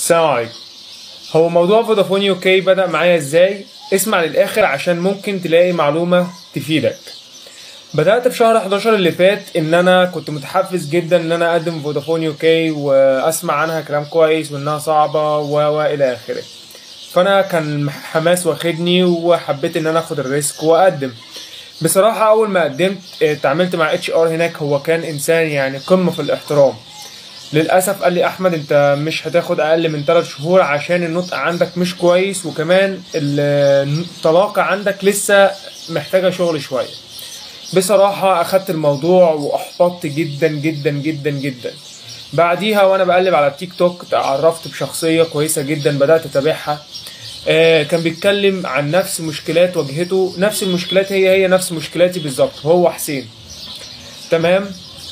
السلام عليكم هو موضوع فودافون يو كي بدأ معايا ازاي اسمع للآخر عشان ممكن تلاقي معلومة تفيدك بدأت في شهر 11 اللي فات ان انا كنت متحفز جدا ان انا اقدم فودافون يو كي واسمع عنها كلام كويس وانها صعبة و و الى اخره فانا كان حماس واخدني وحبيت ان انا اخد الريسك واقدم بصراحة اول ما قدمت اتعاملت مع اتش ار هناك هو كان انسان يعني قمة في الاحترام للاسف قال لي احمد انت مش هتاخد اقل من 3 شهور عشان النطق عندك مش كويس وكمان الطلاقه عندك لسه محتاجه شغل شويه بصراحه اخدت الموضوع واحبطت جدا جدا جدا جدا بعديها وانا بقلب على التيك توك تعرفت بشخصيه كويسه جدا بدات اتابعها آه كان بيتكلم عن نفس مشكلات واجهته نفس المشكلات هي هي نفس مشكلاتي بالظبط هو حسين تمام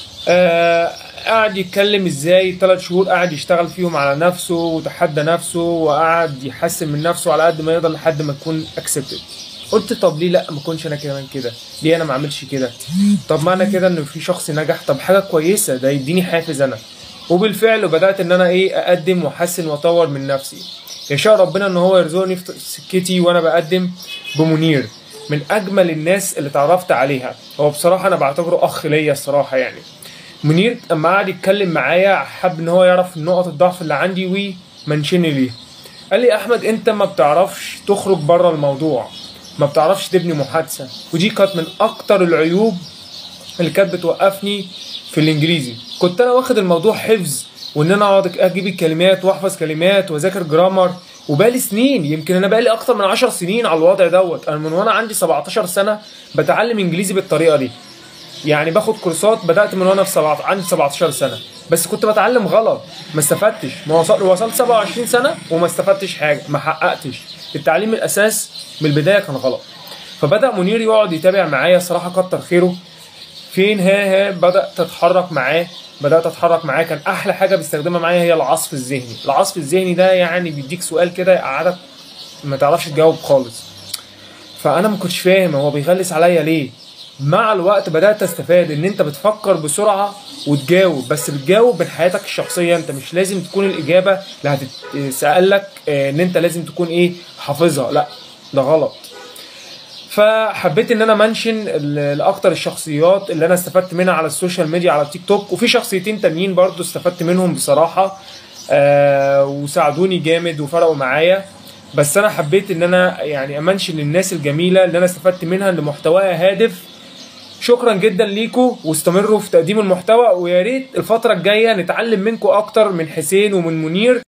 آه قعد يتكلم ازاي ثلاث شهور قعد يشتغل فيهم على نفسه وتحدى نفسه وقعد يحسن من نفسه على قد ما يقدر لحد ما يكون اكسبتد قلت طب ليه لا ما اكونش انا كمان كده ليه انا ما اعملش كده طب معنى كده ان في شخص نجح طب حاجه كويسه ده يديني حافز انا وبالفعل بدات ان انا ايه اقدم واحسن واطور من نفسي يشاء ربنا ان هو يرزقني في سكتي وانا بقدم بمنير من اجمل الناس اللي اتعرفت عليها هو بصراحه انا بعتبره اخ ليا الصراحه يعني منير اما قعد يتكلم معايا حب ان هو يعرف نقط الضعف اللي عندي ومنشني ليه قال لي احمد انت ما بتعرفش تخرج بره الموضوع ما بتعرفش تبني محادثه ودي كانت من اكتر العيوب اللي كانت بتوقفني في الانجليزي كنت انا واخد الموضوع حفظ وان انا اقعد اجيب الكلمات واحفظ كلمات واذاكر جرامر وبقالي سنين يمكن انا بقالي اكتر من 10 سنين على الوضع دوت انا من وانا عندي 17 سنه بتعلم انجليزي بالطريقه دي يعني باخد كورسات بدات من وانا في سبعة عندي 17 سنه بس كنت بتعلم غلط ما استفدتش ما وصل... وصلت 27 سنه وما استفدتش حاجه ما حققتش التعليم الاساس من البدايه كان غلط فبدا منير يقعد يتابع معايا صراحه كتر خيره فين ها ها بدات تتحرك معاه بدات اتحرك معاه كان احلى حاجه بيستخدمها معايا هي العصف الذهني العصف الذهني ده يعني بيديك سؤال كده يقعدك ما تعرفش تجاوب خالص فانا ما كنتش فاهم هو بيغلس عليا ليه مع الوقت بدات استفاد ان انت بتفكر بسرعه وتجاوب بس بتجاوب من حياتك الشخصيه انت مش لازم تكون الاجابه اللي هتتسال لك ان انت لازم تكون ايه حافظها لا ده غلط فحبيت ان انا منشن لاكتر الشخصيات اللي انا استفدت منها على السوشيال ميديا على التيك توك وفي شخصيتين تانيين برضو استفدت منهم بصراحه آه وساعدوني جامد وفرقوا معايا بس انا حبيت ان انا يعني امنشن للناس الجميله اللي انا استفدت منها اللي محتواها هادف شكرا جدا ليكم واستمروا في تقديم المحتوى ويا ريت الفتره الجايه نتعلم منكم اكتر من حسين ومن منير